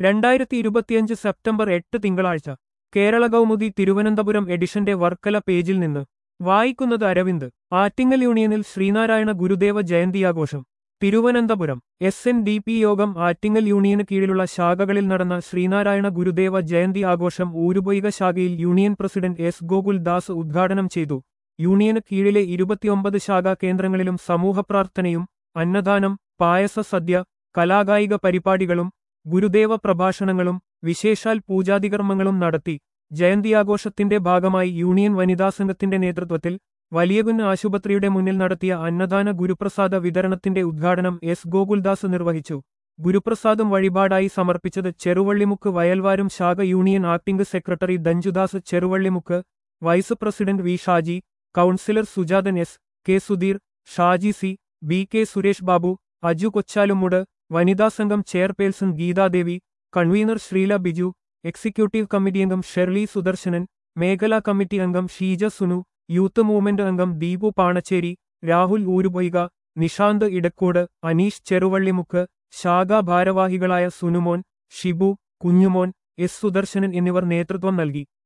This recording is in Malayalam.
രണ്ടായിരത്തി ഇരുപത്തിയഞ്ച് സെപ്റ്റംബർ എട്ട് തിങ്കളാഴ്ച കേരള കൗമുദി തിരുവനന്തപുരം എഡിഷന്റെ വർക്കല പേജിൽ നിന്ന് വായിക്കുന്നത് അരവിന്ദ് ആറ്റിങ്ങൽ യൂണിയനിൽ ശ്രീനാരായണ ഗുരുദേവ ജയന്തിയാഘോഷം Thiruvananthapuram S N D P Yogam Attingal യൂണിയന് കീഴിലുള്ള ശാഖകളിൽ നടന്ന ശ്രീനാരായണ ഗുരുദേവ ജയന്തി ആഘോഷം ഊരുപൊയ്ക ശാഖയിൽ union president S Gokul Das ഉദ്ഘാടനം ചെയ്തു യൂണിയന് കീഴിലെ ഇരുപത്തിയൊമ്പത് ശാഖാ കേന്ദ്രങ്ങളിലും സമൂഹപ്രാർത്ഥനയും അന്നദാനം പായസ സദ്യ കലാകായിക പരിപാടികളും ഗുരുദേവ പ്രഭാഷണങ്ങളും വിശേഷാൽ പൂജാതികർമ്മങ്ങളും നടത്തി ജയന്തിയാഘോഷത്തിന്റെ ഭാഗമായി യൂണിയൻ വനിതാ സംഘത്തിന്റെ നേതൃത്വത്തിൽ വലിയകുന്ന് ആശുപത്രിയുടെ മുന്നിൽ നടത്തിയ അന്നദാന ഗുരുപ്രസാദ വിതരണത്തിന്റെ ഉദ്ഘാടനം എസ് ഗോകുൽദാസ് നിർവഹിച്ചു ഗുരുപ്രസാദം വഴിപാടായി സമർപ്പിച്ചത് ചെറുവള്ളിമുക്ക് വയൽവാരും ശാഖ union acting secretary Danjudas Cheruvallimukku vice president V Shaji councillor Sujathan S K Sudheer Shaji C B K Suresh Babu Aju Kochalumoodu വനിതാ സംഘം chairperson Geethadevi convener Sreela Biju executive committee അംഗം ഷെർലി സുദർശനൻ മേഖലാ കമ്മിറ്റി അംഗം ഷീജ സുനു യൂത്ത് മൂവ്മെന്റ് അംഗം ദീപു പാണച്ചേരി രാഹുൽ ഊരുപൊയ്ക നിഷാന്ത് ഇടക്കോട് അനീഷ് ചെറുവള്ളിമുക്ക് ശാഖാ ഭാരവാഹികളായ സുനുമോൻ ഷിബു കുഞ്ഞുമോൻ എസ് സുദർശനൻ എന്നിവർ നേതൃത്വം നൽകി